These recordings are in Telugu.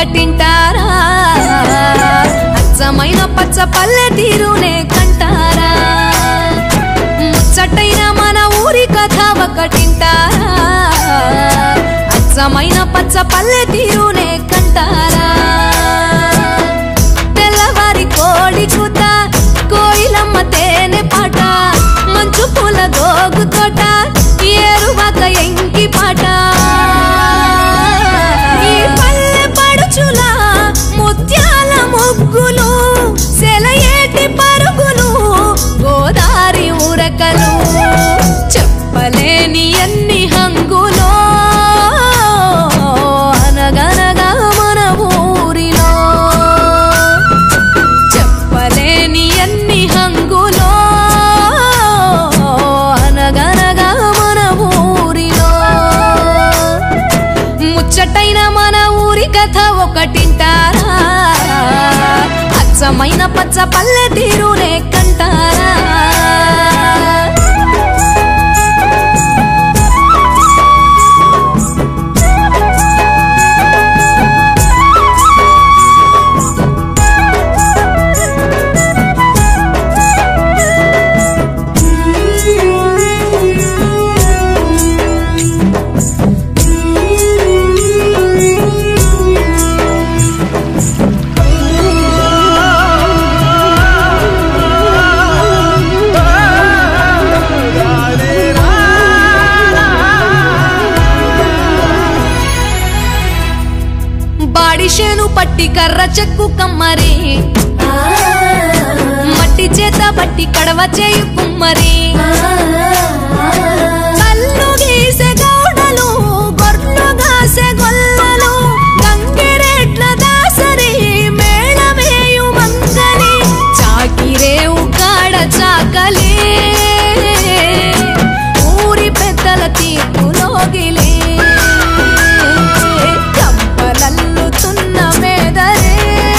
ఒకటింటారా అచ్చమైన పచ్చ పల్లె తీరునే కంటారా ముచ్చటైన మన ఊరి కథ ఒకటింటారా అచ్చమైన పచ్చ పల్లె తీరునే కంటారా తెల్లవారి కోడి కూత కోయిలమ్మ తేనె పాట మంచు పూల గోగు తోట ఏరువాక ఎంకి పాట ఈ పల్లె పడుచుల ముత్యాల ముగ్గులు సెలయేటి పరుగులు గోదారి ఉరకలు చెప్పలేని ఎన్ని హంగులో అనగనగా మన ఊరిలో చెప్పలేని ఎన్ని హంగులో అనగనగా మన ఊరిలో ముచ్చటైన మన ఊరి కథ ఒకటింటారా అచ్చమైన పచ్చ పల్లె తీరునే కంటారా బాడిషేను పట్టి కర్ర చెక్కు కమ్మరి మట్టి చేత బట్టి కడవ చేయు కుమ్మరి కల్లు గీసె గౌడలు గొర్రెలు గాసె గొల్లలు గంగిరెడ్ల దాసరి మేళమేయు మంగలి చాకిరేవు కాడ చాకలి ఊరి పెద్దల తీర్పులోగిలి కంపలల్లుతున్న మేదరే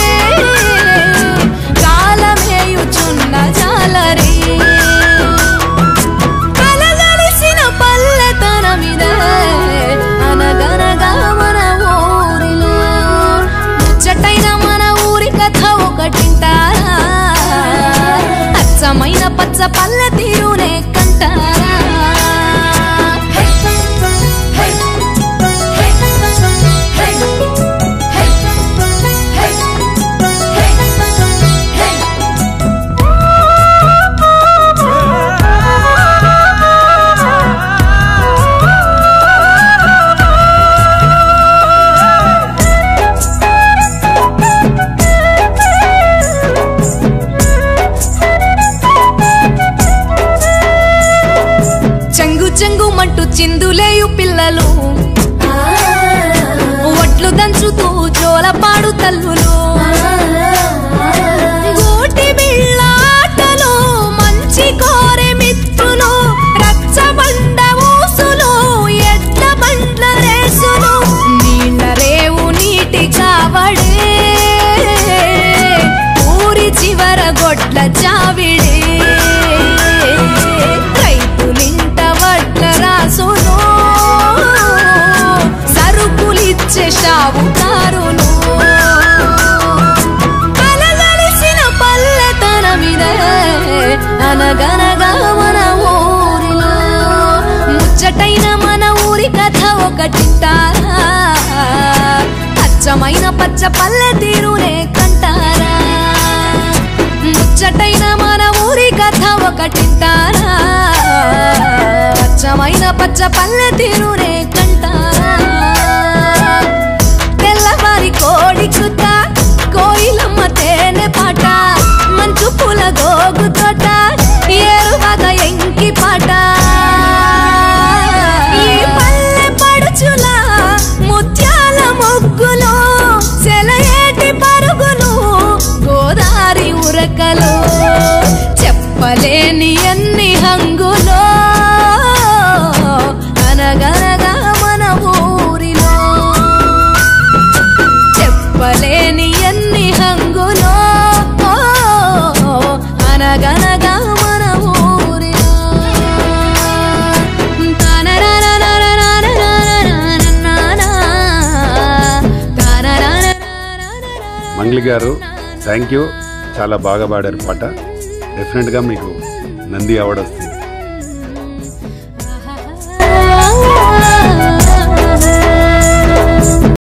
కాలమేయుచున్న జాలరి కలగలిసిన పల్లెతనమిదే అనగనగా మన ఊరిలో ముచ్చటైన మన ఊరి కథ ఒకటింటారా అచ్చమైన పచ్చ పల్లె తీరునే కంటారా చెంగు చెంగు మంటూ చిందులేయు పిల్లలు ఒట్లు దంచుతూ జోలపాడు తల్లులు గూటి బిళ్ళ ఆటలు మంచి కోరె మిత్రులు రచ్చబండ ఊసులు ఎడ్ల బండ్ల రేసులు నీళ్ళ రేవు నీటి కావడే ఊరి చివర గొడ్ల చావిడే రైతులింట వడ్ల రాసును సరుకులిచ్చే షావుకారును కలగలిసిన పల్లెతనమిదే అనగనగా మన ఊరిలో ముచ్చటైన మన ఊరి కథ ఒకటింటారా అచ్చమైన పచ్చ పల్లె తీరునే కంటారా ముచ్చటైన మన ఊరి కథ ఒకటింటారా అచ్చమైన పచ్చ పల్లె తీరునే కంటారా తెల్లవారి కోడి చుట్ట కోయిలమ్మ తేనె పాట మంచు పూల గోగు తోట ఏరువాగ ఎంకి పాట ఈ పల్లె పడుచుల ముత్యాల ముగ్గులు సెలయేటి పరుగులు గోదారి ఉరకలు చెప్పలేని ఎన్ని హంగులో అనగనగా మంగ్లి గారు థ్యాంక్ యూ చాలా బాగా పాడారు పాట డెఫినెట్గా మీకు నంది అవార్డు వస్తుంది